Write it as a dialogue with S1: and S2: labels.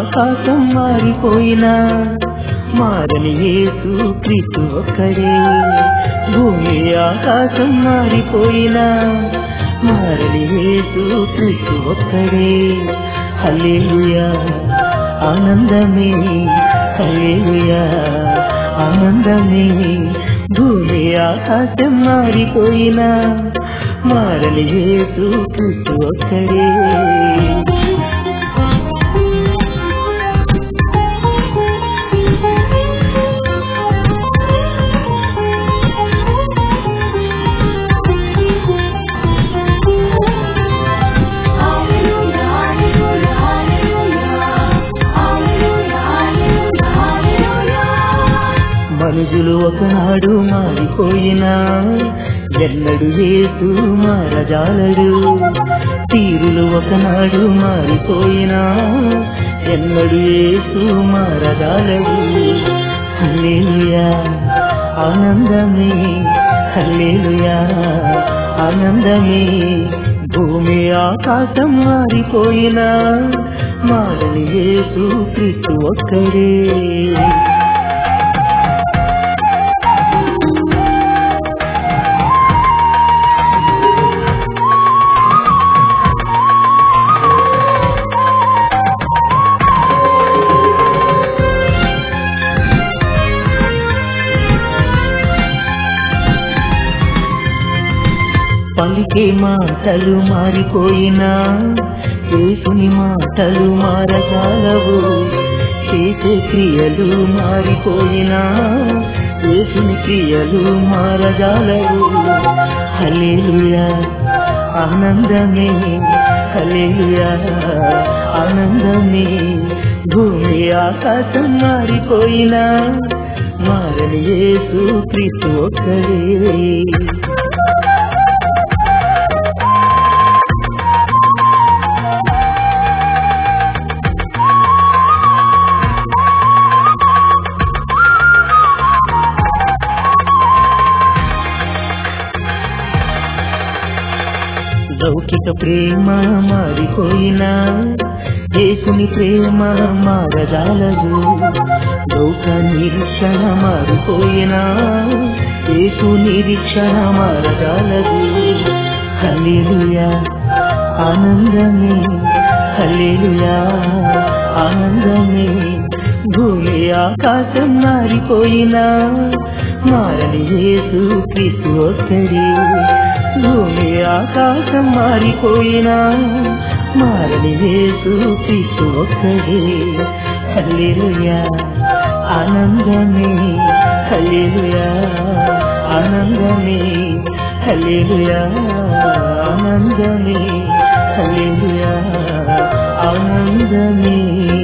S1: ఆకాశం మారిపోయినా మారని యేసు క్రీస్తు ఒక్కడే భూమి ఆకాశం మారిపోయినా మారని యేసు క్రీస్తు ఒక్కడే హల్లెలూయా ఆనందమే హల్లెలూయా ఆనందమే భూమి ఆకాశం మారిపోయినా మారని యేసు క్రీస్తు ఒక్కడే
S2: Hallelujah, hallelujah, hallelujah. Hallelujah, hallelujah, hallelujah.
S1: మనుషులు ఒకనాడు మారిపోయినా ఎన్నడు వేసు మారజాలడు తీరులు ఒకనాడు మారిపోయినా ఎన్నడు వేసు మారజాలడు హల్లేలుయా ఆనందమే హల్లేలుయా ఆనందమే భూమి ఆకాశం మారిపోయినా మారని యేసు క్రీస్తు ఒక్కడే పలికే మాటలు మారిపోయినా యేసుని మాటలు మారజాలవు చేసే క్రియలు మారిపోయినా యేసుని క్రియలు మారజాలవు హల్లెలూయా ఆనందమే హల్లెలూయా ఆనందమే భూమి ఆకాశం మారిపోయినా మారని యేసు క్రీస్తు ఒక్కడే లౌకిక ప్రేమ మారిపోయినా యేసుని ప్రేమ మారజాలదు లోక నిరీక్షణ మారిపోయినా యేసు నిరీక్షణ మారజాలదు హల్లెలూయా ఆనందమే హల్లెలూయా ఆనందమే భూమి ఆకాశం మారిపోయినా మారని యేసు క్రీస్తు ఒక్కడే భూమి ఆకాశం మారిపోయినా మారని యేసు క్రీస్తు ఒక్కడే హల్లెలూయా ఆనందమే హల్లెలూయా ఆనందమే హల్లెలూయా ఆనందమే హల్లెలూయా ఆనందమే